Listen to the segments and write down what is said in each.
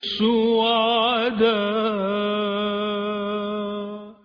السعداء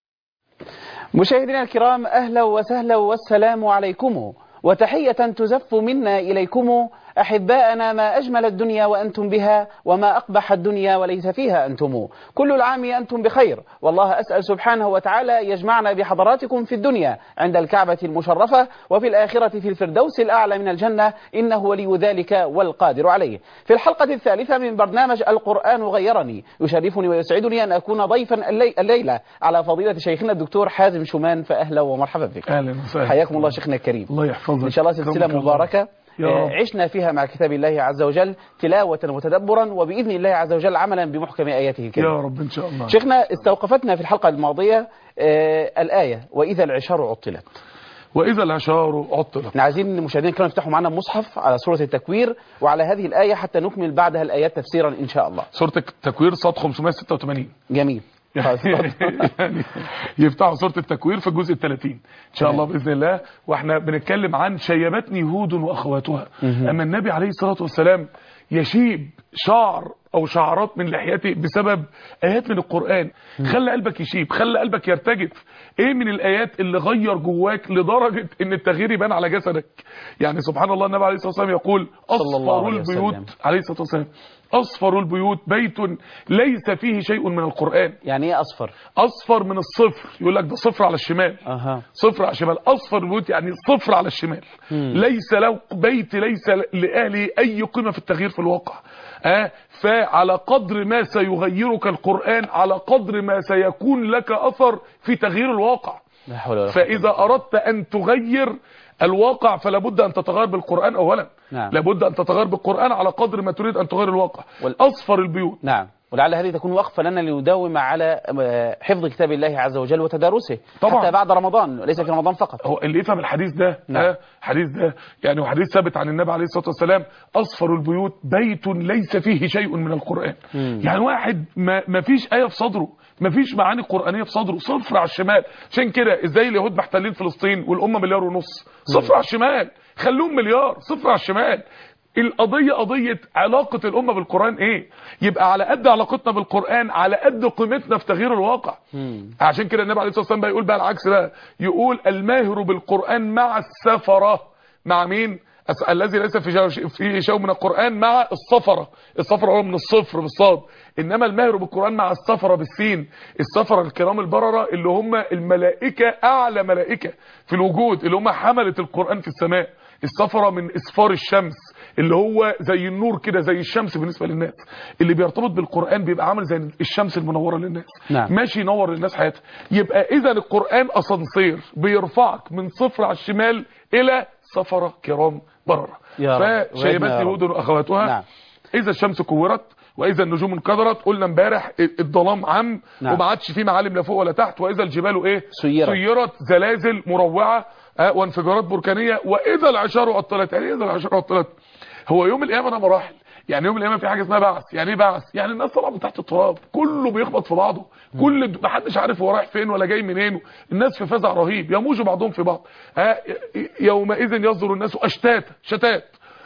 مشاهدينا الكرام أهلا وسهلا والسلام عليكم وتحية تزف منا إليكم أحباءنا ما أجمل الدنيا وأنتم بها وما أقبح الدنيا وليس فيها أنتم كل العام أنتم بخير والله أسأل سبحانه وتعالى يجمعنا بحضراتكم في الدنيا عند الكعبة المشرفة وفي الآخرة في الفردوس الأعلى من الجنة إنه ولي ذلك والقادر عليه في الحلقة الثالثة من برنامج القرآن غيرني يشرفني ويسعدني أن أكون ضيفا اللي الليلة على فضيلة شيخنا الدكتور حازم شومان فأهلا ومرحبا بك اهلا وسهلا حياكم الله شيخنا الكريم الله يحفظك إن شاء الله سلسلة ربك الله. مباركة يا آه، رب. عشنا فيها مع كتاب الله عز وجل تلاوة وتدبرا وبإذن الله عز وجل عملا بمحكم آياته الكريمة يا رب ان شاء الله شيخنا استوقفتنا في الحلقة الماضية آه، الآية وإذا العشار عطلت واذا العشار عطلت احنا عايزين المشاهدين كانوا يفتحوا معنا المصحف على سورة التكوير وعلى هذه الآية حتى نكمل بعدها الآيات تفسيرا إن شاء الله سوره التكوير صاد 586 جميل خلاص. يعني يفتحوا سوره التكوير في الجزء ال 30 ان شاء الله باذن الله واحنا بنتكلم عن شيبتني هود واخواتها اما النبي عليه الصلاه والسلام يشيب شعر او شعرات من لحيته بسبب ايات من القران خلى قلبك يشيب خلى قلبك يرتجف ايه من الايات اللي غير جواك لدرجه ان التغيير يبان على جسدك يعني سبحان الله النبي عليه الصلاه والسلام يقول صلى الله اصفر عليه البيوت وسلم. عليه الصلاه والسلام اصفر البيوت بيت ليس فيه شيء من القران يعني إيه أصفر اصفر من الصفر يقول لك ده صفر على الشمال أها صفر على الشمال اصفر البيوت يعني صفر على الشمال ليس له بيت ليس لاهله اي قيمه في التغيير في الواقع آه فعلى قدر ما سيغيرك القران على قدر ما سيكون لك اثر في تغيير الواقع لا حول ولا قوة فاذا اردت ان تغير الواقع فلا بد ان تتغير بالقران اولا نعم. لابد ان تتغير بالقران على قدر ما تريد ان تغير الواقع وال- اصفر البيوت نعم ولعل هذه تكون وقفة لنا لنداوم على آه، حفظ كتاب الله عز وجل وتدارسه طبعا. حتى بعد رمضان ليس في رمضان فقط هو اللي يفهم الحديث ده نعم. آه حديث ده يعني وحديث ثابت عن النبي عليه الصلاه والسلام اصفر البيوت بيت ليس فيه شيء من القران يعني واحد ما, ما فيش ايه في صدره ما فيش معاني قرانيه في صدره صفر على الشمال عشان كده ازاي اليهود محتلين فلسطين والامه مليار ونص صفر على الشمال خلوهم مليار صفر على الشمال القضية قضية علاقة الأمة بالقرآن إيه؟ يبقى على قد علاقتنا بالقرآن على قد قيمتنا في تغيير الواقع. عشان كده النبي عليه الصلاة والسلام بقى يقول بقى العكس بقى يقول الماهر بالقرآن مع السفرة مع مين؟ أس- الذي ليس في جو في شيء من القرآن مع الصفرة الصفرة هو من الصفر بالصاد إنما الماهر بالقرآن مع السفرة بالسين السفرة الكرام البررة اللي هم الملائكة أعلى ملائكة في الوجود اللي هم حملة القرآن في السماء السفرة من إسفار الشمس اللي هو زي النور كده زي الشمس بالنسبة للناس اللي بيرتبط بالقرآن بيبقى عامل زي الشمس المنورة للناس نعم. ماشي ينور للناس حياتها يبقى إذا القرآن أسانسير بيرفعك من صفر على الشمال إلى سفرة كرام بررة يا رب. وعدنا فشيبات يا رب. يهود وأخواتها نعم. إذا الشمس كورت وإذا النجوم انكدرت قلنا امبارح الظلام عم نعم. وما عادش فيه معالم لا فوق ولا تحت وإذا الجبال إيه سيرت. سيرت زلازل مروعة آه، وانفجارات بركانية وإذا العشار عطلت يعني إيه إذا العشار عطلت هو يوم القيامة ده مراحل يعني يوم القيامة في حاجة اسمها بعث يعني ايه بعث يعني الناس طالعه من تحت التراب كله بيخبط في بعضه كل محدش عارف هو رايح فين ولا جاي منين الناس في فزع رهيب يموج بعضهم في بعض آه، يومئذ يصدر الناس اشتات شتات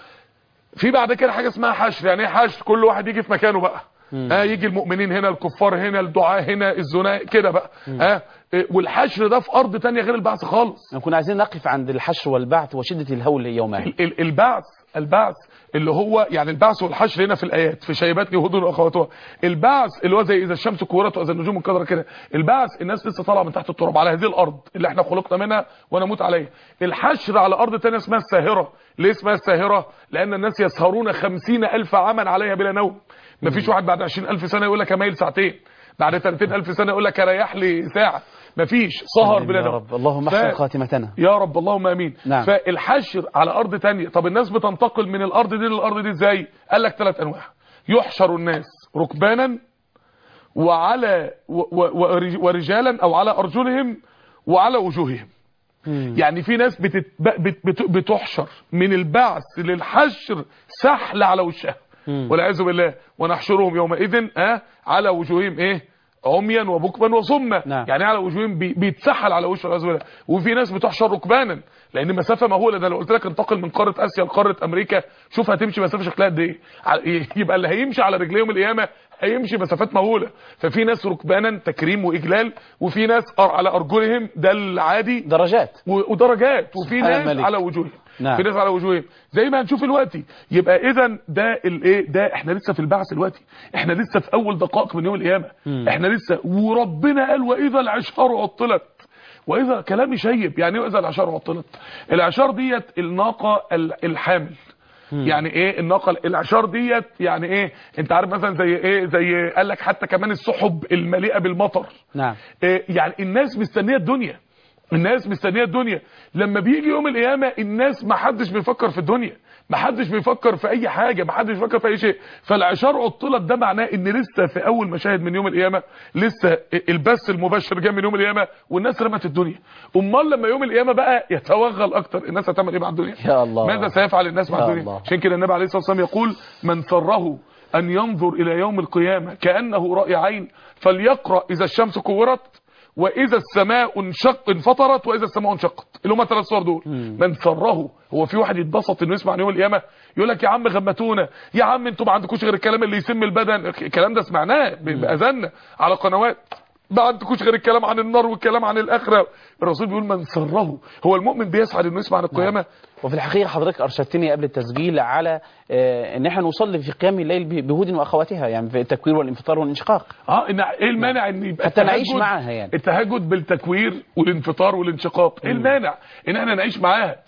في بعد كده حاجه اسمها حشر يعني ايه حشر كل واحد يجي في مكانه بقى اه يجي المؤمنين هنا الكفار هنا الدعاء هنا الزنا كده بقى اه إيه، والحشر ده في ارض تانية غير البعث خالص كنا عايزين نقف عند الحشر والبعث وشدة الهول يومها ال- ال- البعث البعث اللي هو يعني البعث والحشر هنا في الايات في شيبات يهود واخواتها البعث اللي هو زي اذا الشمس كورت واذا النجوم انكدرت كده البعث الناس لسه طالعه من تحت التراب على هذه الارض اللي احنا خلقنا منها ونموت عليها الحشر على ارض تانية اسمها الساهره ليه اسمها الساهره لان الناس يسهرون خمسين الف عاما عليها بلا نوم مفيش واحد بعد عشرين الف سنه يقول لك اميل ساعتين بعد 30 الف سنه يقول لك اريح لي ساعه مفيش سهر بلا يا نوم رب اللهم ف- احسن خاتمتنا يا رب اللهم امين نعم. فالحشر على ارض تانية طب الناس بتنتقل من الارض دي للارض دي ازاي قال لك ثلاث انواع يحشر الناس ركبانا وعلى و و ورج- ورجالا او على ارجلهم وعلى وجوههم يعني في ناس بتت بت بت بتحشر من البعث للحشر سحل على وشها والعياذ بالله ونحشرهم يومئذ اه على وجوههم ايه عميا وبكما وصما نعم. يعني على وجوههم بي- بيتسحل على وشه والعياذ بالله وفي ناس بتحشر ركبانا لان مسافه مهوله ده لو قلت لك انتقل من قاره اسيا لقاره امريكا شوف هتمشي مسافه شكلها قد ايه ع- يبقى اللي هيمشي على رجليهم القيامه هيمشي مسافات مهوله ففي ناس ركبانا تكريم واجلال وفي ناس أر- على ارجلهم ده العادي درجات و- ودرجات وفي سبحان ناس الملك. على وجوههم نعم. في ناس على وجوههم زي ما هنشوف دلوقتي يبقى اذا ده الايه ده احنا لسه في البعث دلوقتي احنا لسه في اول دقائق من يوم القيامه احنا لسه وربنا قال واذا العشار عطلت واذا كلام شيب يعني ايه واذا العشار عطلت العشار ديت الناقه ال- الحامل يعني ايه الناقه العشار ديت يعني ايه انت عارف مثلا زي ايه زي قال لك حتى كمان السحب المليئه بالمطر نعم إيه يعني الناس مستنيه الدنيا الناس مستنيه الدنيا لما بيجي يوم القيامه الناس ما حدش بيفكر في الدنيا ما حدش بيفكر في اي حاجه ما حدش بيفكر في اي شيء فالعشار عطلت ده معناه ان لسه في اول مشاهد من يوم القيامه لسه البث المباشر جاي من يوم القيامه والناس رمت الدنيا امال لما يوم القيامه بقى يتوغل اكتر الناس هتعمل ايه مع الدنيا يا الله. ماذا سيفعل الناس مع يا الدنيا الله. عشان كده النبي عليه الصلاه والسلام يقول من سره ان ينظر الى يوم القيامه كانه راي عين فليقرا اذا الشمس كورت واذا السماء انشق انفطرت واذا السماء انشقت اللي هم ثلاث صور دول من سره هو في واحد يتبسط انه يسمع عن يوم القيامه يقول لك يا عم غمتونا يا عم انتوا ما عندكوش غير الكلام اللي يسم البدن الكلام ده سمعناه ب- باذاننا على قنوات ما عندكوش غير الكلام عن النار والكلام عن الاخره الرسول بيقول من سره هو المؤمن بيسعد انه يسمع عن القيامه وفي الحقيقة حضرتك أرشدتني قبل التسجيل على آه، إن احنا نصلي في قيام الليل ب- بهود وأخواتها يعني في التكوير والانفطار والانشقاق اه إن ايه المانع ان يبقى حتى نعيش التهجد- معاها يعني. التهجد بالتكوير والانفطار والانشقاق ايه المانع ان احنا نعيش معاها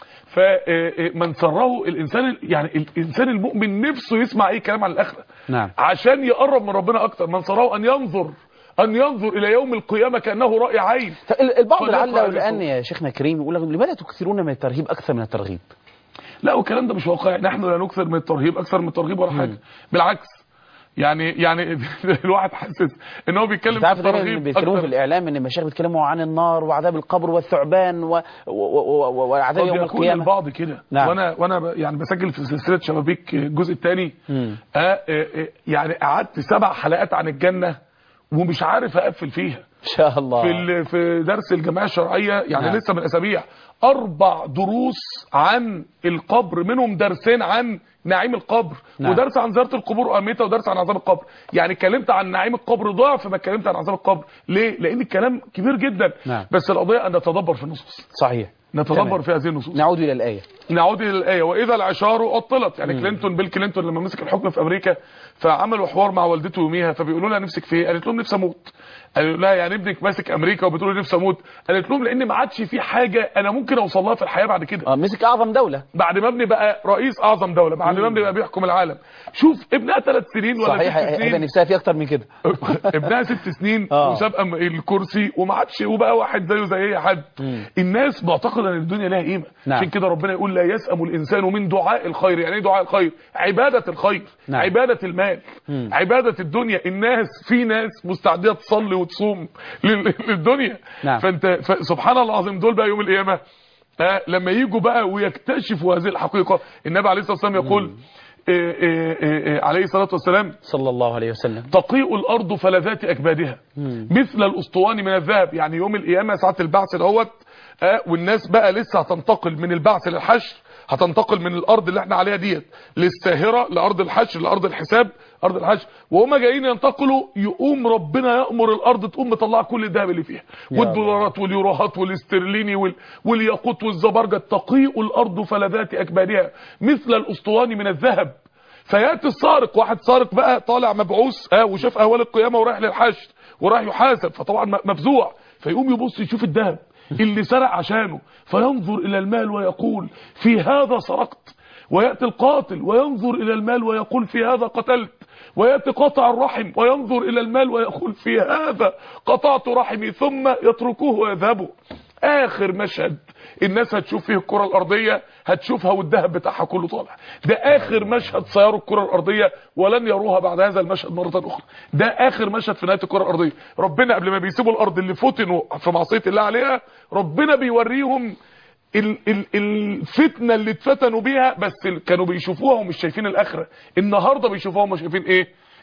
فمن سره الانسان ال- يعني الانسان المؤمن نفسه يسمع اي كلام عن الاخره نعم. عشان يقرب من ربنا اكتر من سره ان ينظر ان ينظر الى يوم القيامه كانه راي عين فال- البعض فليقرأ لعله عليه الآن الصوت. يا شيخنا كريم يقول لك لماذا تكثرون من الترهيب أكثر من الترغيب لا والكلام ده مش واقعي نحن لا نكثر من الترهيب اكثر من الترغيب ولا حاجه بالعكس يعني يعني الواحد حاسس ان هو بيتكلم انت عارف في دايما الترغيب بيتكلموا في أكتر. الاعلام ان المشايخ بيتكلموا عن النار وعذاب القبر والثعبان و... و... و... و... وعذاب قد يوم يكون القيامه البعض كده نعم. وانا وانا ب- يعني بسجل في سلسله شبابيك الجزء الثاني مم. آه آه آه يعني قعدت سبع حلقات عن الجنه ومش عارف اقفل فيها ان شاء الله في ال- في درس الجمعيه الشرعيه يعني نعم. لسه من اسابيع اربع دروس عن القبر منهم درسين عن نعيم القبر نعم. ودرس عن زياره القبور واميتها ودرس عن عذاب القبر يعني اتكلمت عن نعيم القبر ضعف ما اتكلمت عن عذاب القبر ليه لان الكلام كبير جدا نعم. بس القضيه ان نتدبر في النصوص صحيح نتدبر تمام. في هذه النصوص نعود الى الايه نعود الى الايه واذا العشار عطلت يعني كلينتون بيل كلينتون لما مسك الحكم في امريكا فعملوا حوار مع والدته يوميها فبيقولوا لها نفسك في ايه قالت لهم نفسي اموت قالوا لها يعني ابنك ماسك امريكا وبتقول له نفسي اموت قالت لهم لان ما عادش في حاجه انا ممكن اوصل لها في الحياه بعد كده اه مسك اعظم دوله بعد ما ابني بقى رئيس اعظم دوله بعد ما ابني بقى بيحكم العالم شوف ابنها ثلاث سنين ولا صحيح ست هيبقى سنين نفسها في اكتر من كده ابنها ست سنين آه. وسابقه م- الكرسي وما عادش وبقى واحد زيه زي اي حد الناس معتقده ان الدنيا لها قيمه نعم. عشان كده ربنا يقول لا يسأم الانسان من دعاء الخير يعني ايه دعاء الخير عباده الخير نعم. عباده المال عباده الدنيا الناس في ناس مستعده تصلي وتصوم لل- للدنيا نعم. فانت ف- سبحان الله العظيم دول بقى يوم القيامه آه لما يجوا بقى ويكتشفوا هذه الحقيقه النبي عليه الصلاه والسلام يقول آه آه آه آه عليه الصلاه والسلام صلى الله عليه وسلم تقيء الارض فلذات اكبادها مثل الاسطوان من الذهب يعني يوم القيامه ساعه البعث دهوت آه والناس بقى لسه هتنتقل من البعث للحشر هتنتقل من الارض اللي احنا عليها ديت للساهره لارض الحشر لارض الحساب ارض الحشر وهم جايين ينتقلوا يقوم ربنا يامر الارض تقوم مطلعه كل الذهب اللي فيها يا والدولارات واليوروهات والاسترليني وال... والياقوت والزبرجد تقيء الارض فلذات اكبادها مثل الاسطوان من الذهب فياتي السارق واحد سارق بقى طالع مبعوث اه وشاف اهوال القيامه ورايح للحشر ورايح يحاسب فطبعا م- مفزوع فيقوم يبص يشوف الذهب اللي سرق عشانه فينظر الى المال ويقول في هذا سرقت وياتي القاتل وينظر الى المال ويقول في هذا قتلت وياتي قاطع الرحم وينظر الى المال ويقول في هذا قطعت رحمي ثم يتركوه ويذهبوا اخر مشهد الناس هتشوف فيه الكره الارضيه هتشوفها والذهب بتاعها كله طالع ده اخر مشهد سيروا الكره الارضيه ولن يروها بعد هذا المشهد مره اخرى ده اخر مشهد في نهايه الكره الارضيه ربنا قبل ما بيسيبوا الارض اللي فتنوا في معصيه الله عليها ربنا بيوريهم ال ال الفتنه اللي اتفتنوا بيها بس ال- كانوا بيشوفوها ومش شايفين الاخره النهارده بيشوفوها ومش شايفين ايه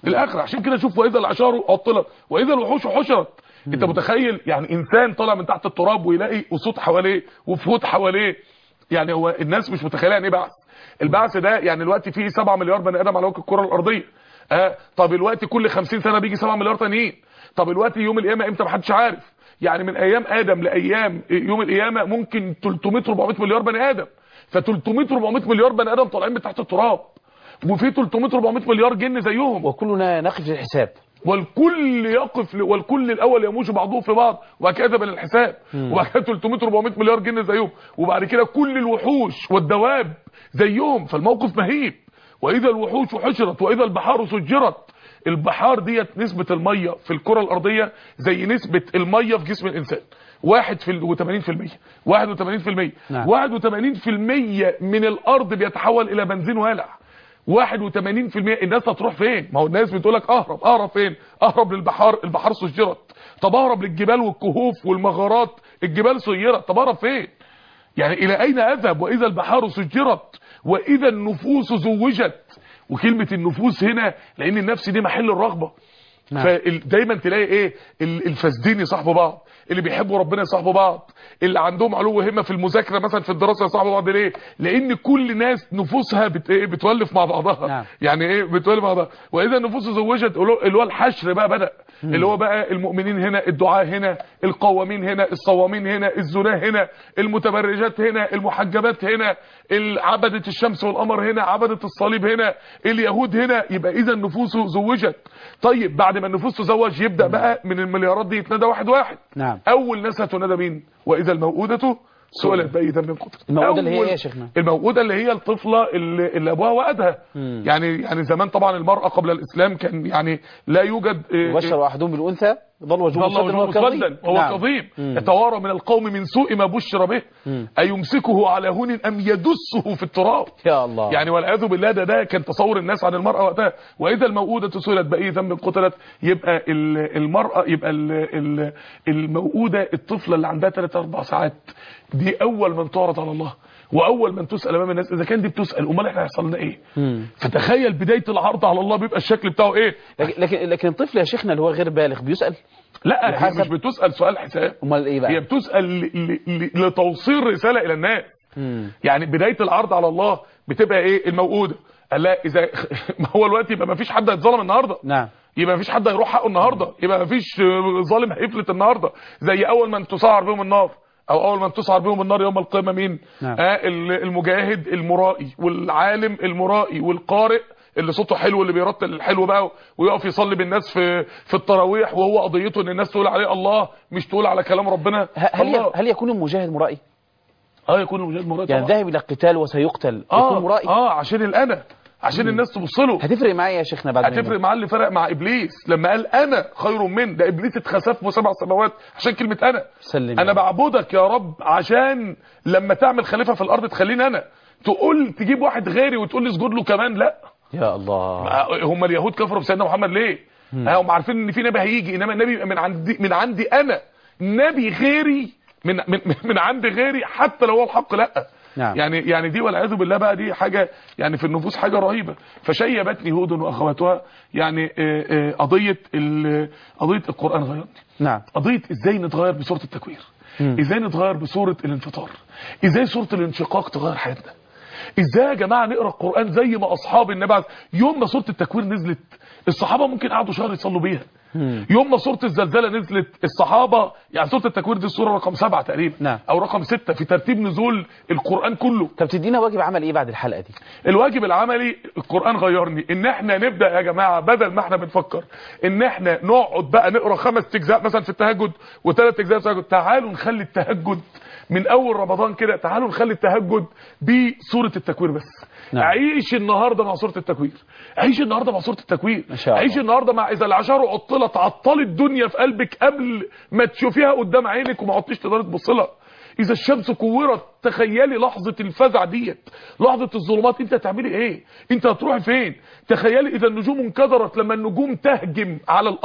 الاخره عشان كده شوف واذا العشار عطلت واذا الوحوش حشرت انت متخيل يعني انسان طالع من تحت التراب ويلاقي اسود حواليه وفهود حواليه يعني هو الناس مش متخيله يعني ايه بعث البعث ده يعني دلوقتي فيه 7 مليار بني ادم على وجه الكره الارضيه آه طب الوقت كل 50 سنه بيجي 7 مليار تانيين طب الوقت يوم القيامه امتى محدش عارف يعني من ايام ادم لايام يوم القيامه ممكن 300 400 مليار بني ادم ف 300 400 مليار بني ادم طالعين من تحت التراب وفي 300 400 مليار جن زيهم وكلنا نقف للحساب والكل يقف ل- والكل الاول يموج بعضهم في بعض وبعد كده يذهب الى الحساب وبعد كده 300 400 مليار جن زيهم وبعد كده كل الوحوش والدواب زيهم فالموقف مهيب واذا الوحوش حشرت واذا البحار سجرت البحار ديت نسبة المية في الكرة الأرضية زي نسبة المية في جسم الإنسان واحد في وثمانين في المية واحد وثمانين في المية نعم. واحد وثمانين في المية من الأرض بيتحول إلى بنزين والع 81% الناس هتروح فين ما هو الناس بتقولك اهرب اهرب فين اهرب للبحار البحار سجرت طب اهرب للجبال والكهوف والمغارات الجبال سيرت طب اهرب فين يعني الى اين اذهب واذا البحار سجرت واذا النفوس زوجت وكلمة النفوس هنا لان النفس دي محل الرغبة نعم. فدايما تلاقي ايه ال- الفاسدين يصاحبوا بعض اللي بيحبوا ربنا يصاحبوا بعض اللي عندهم علو همه في المذاكره مثلا في الدراسه يصاحبوا بعض ليه لان كل ناس نفوسها بت... إيه بتولف مع بعضها نعم. يعني ايه بتولف مع بعضها واذا النفوس زوجت اللي هو الحشر بقى بدا اللي هو بقى المؤمنين هنا الدعاء هنا القوامين هنا الصوامين هنا الزناه هنا المتبرجات هنا المحجبات هنا عبدة الشمس والقمر هنا عبدة الصليب هنا اليهود هنا يبقى اذا النفوس زوجت طيب بعد ما النفوس تزوج يبدا بقى من المليارات دي يتنادى واحد واحد نعم. اول ناس هتنادى مين واذا الموءودة سئلت باي ذنب قتلت الموءودة اللي هي أول- إيه يا شيخنا؟ الموءودة اللي هي الطفلة اللي, اللي ابوها وأدها مم. يعني يعني زمان طبعا المرأة قبل الاسلام كان يعني لا يوجد إيه، بشر احدهم بالانثى ظل وجهه الله مسودا وجهه وهو كظيم مسودا وهو نعم. كظيم مم. يتوارى من القوم من سوء ما بشر به مم. أيمسكه على هون أم يدسه في التراب يا الله يعني والعياذ بالله ده ده كان تصور الناس عن المرأة وقتها وإذا الموءودة سئلت بأي ذنب قتلت يبقى ال- المرأة يبقى ال- ال- الموءودة الطفلة اللي عندها 3 4 ساعات دي أول من تعرض على الله وأول من تسأل أمام الناس إذا كان دي بتسأل أمال إحنا هيحصل لنا إيه مم. فتخيل بداية العرض على الله بيبقى الشكل بتاعه إيه لكن لكن لكن الطفل يا شيخنا اللي هو غير بالغ بيسال لا هي بحسب- مش بتسأل سؤال حساب امال ايه هي بقى بتسأل ل- ل- لتوصيل رسالة إلى الناس مم. يعني بداية العرض على الله بتبقى ايه الموؤودة قال لا اذا ما هو الوقت يبقى ما فيش حد هيتظلم النهارده نعم يبقى ما فيش حد هيروح حقه النهارده يبقى ما فيش آه، ظالم هيفلت النهارده زي اول من تسعر بهم النار او اول من تسعر بهم النار يوم القيامه مين نعم. آه ال- المجاهد المرائي والعالم المرائي والقارئ اللي صوته حلو اللي بيرتل الحلو بقى ويقف يصلي بالناس في في التراويح وهو قضيته ان الناس تقول عليه الله مش تقول على كلام ربنا ه- هل الله هل يكون المجاهد مرائي اه يكون المجاهد مرائي يعني طبعا ذاهب الى القتال وسيقتل يكون اه مرائي اه عشان الانا عشان الناس تبص له هتفرق معايا يا شيخنا بعد ما هتفرق يموت؟ معاه اللي فرق مع ابليس لما قال انا خير من ده ابليس اتخسف في سبع سماوات عشان كلمه انا سلم انا يا رب. بعبدك يا رب عشان لما تعمل خليفه في الارض تخليني انا تقول تجيب واحد غيري وتقول لي اسجد له كمان لا يا الله هم اليهود كفروا بسيدنا محمد ليه هم عارفين ان في نبي هيجي انما النبي يبقى من عندي من عندي انا نبي غيري من من من عند غيري حتى لو هو الحق لا نعم. يعني يعني دي والعياذ بالله بقى دي حاجه يعني في النفوس حاجه رهيبه فشيبتني هود واخواتها يعني آه، آه، قضيه ال- قضيه القران غيرني نعم قضيه ازاي نتغير بصوره التكوير مم. ازاي نتغير بصوره الانفطار ازاي صوره الانشقاق تغير حياتنا ازاي يا جماعه نقرا القران زي ما اصحاب النبي عليه- يوم ما سوره التكوير نزلت الصحابه ممكن قعدوا شهر يصلوا بيها مم. يوم ما سوره الزلزله نزلت الصحابه يعني سوره التكوير دي السوره رقم سبعة تقريبا نعم. او رقم ستة في ترتيب نزول القران كله طب تدينا واجب عمل ايه بعد الحلقه دي الواجب العملي القرآن غيرني ان احنا نبدأ يا جماعة بدل ما احنا بنفكر ان احنا نقعد بقى نقرا خمس اجزاء مثلا في التهجد وثلاث اجزاء في التهجد تعالوا نخلي التهجد من اول رمضان كده تعالوا نخلي التهجد بسورة التكوير بس نعم. عيش النهاردة مع سورة التكوير عيش النهاردة مع سورة التكوير ما شاء الله. عيش النهاردة مع اذا العشر عطلت عطلت الدنيا في قلبك قبل ما تشوفيها قدام عينك وما عدتش تقدري تبص لها اذا الشمس كورت تخيلي لحظة الفزع ديت لحظة الظلمات انت هتعملي ايه انت هتروحي فين تخيلي اذا النجوم انكدرت لما النجوم تهجم على الارض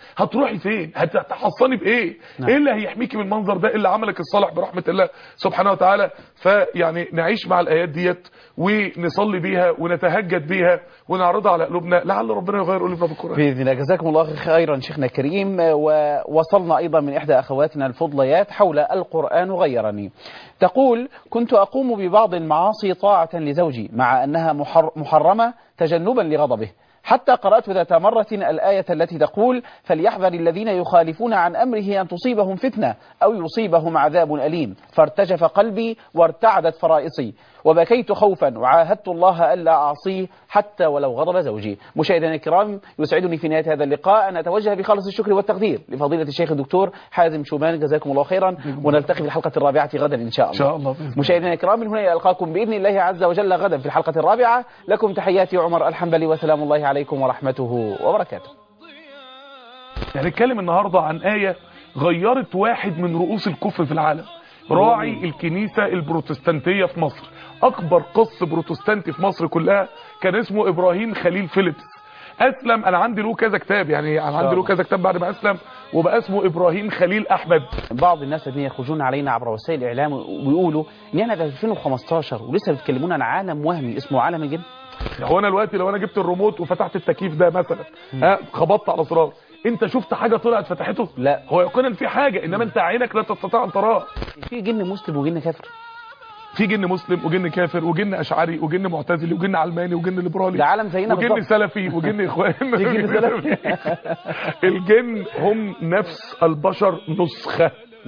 هتروحي فين هت- هتحصني بايه ايه اللي هيحميكي من المنظر ده اللي عملك الصالح برحمه الله سبحانه وتعالى فيعني نعيش مع الايات ديت ونصلي بيها ونتهجد بيها ونعرضها على قلوبنا لعل ربنا يغير قلوبنا بالقران باذن الله جزاكم الله خيرا شيخنا الكريم ووصلنا ايضا من احدى اخواتنا الفضليات حول القران غيرني تقول كنت اقوم ببعض المعاصي طاعه لزوجي مع انها محر محرمه تجنبا لغضبه حتى قرأت ذات مرة الآية التي تقول فليحذر الذين يخالفون عن أمره أن تصيبهم فتنة أو يصيبهم عذاب أليم فارتجف قلبي وارتعدت فرائصي وبكيت خوفا وعاهدت الله ألا أعصيه حتى ولو غضب زوجي مشاهدينا الكرام يسعدني في نهاية هذا اللقاء أن أتوجه بخالص الشكر والتقدير لفضيلة الشيخ الدكتور حازم شومان جزاكم الله خيرا ونلتقي في الحلقة الرابعة غدا إن شاء ان الله شاء الله بإذن الله. مشاهدينا الكرام من هنا ألقاكم بإذن الله عز وجل غدا في الحلقة الرابعة لكم تحياتي عمر الحنبلي وسلام الله عليكم ورحمته وبركاته هنتكلم النهاردة عن آية غيرت واحد من رؤوس الكفر في العالم راعي الكنيسة البروتستانتية في مصر أكبر قص بروتستانتي في مصر كلها كان اسمه إبراهيم خليل فيليبس أسلم أنا عندي له كذا كتاب يعني أنا عندي له الله. كذا كتاب بعد ما أسلم وبقى اسمه إبراهيم خليل أحمد بعض الناس الذين يخرجون علينا عبر وسائل الإعلام ويقولوا إن احنا في 2015 ولسه بيتكلمون عن عالم وهمي اسمه عالم الجن هو أنا دلوقتي لو أنا جبت الريموت وفتحت التكييف ده مثلا ها خبطت على زرار انت شفت حاجة طلعت فتحته لا. هو يقينا في حاجة انما انت عينك لا تستطيع ان تراه في جن مسلم وجن كافر في جن مسلم وجن كافر وجن اشعري وجن معتزلي وجن علماني وجن ليبرالي ده عالم زينا وجن بالظبط سلفي وجن اخوان في جن سلفي. الجن هم نفس البشر نسخة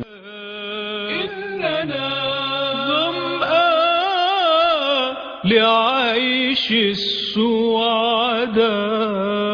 إننا ظمآن لعيش السعداء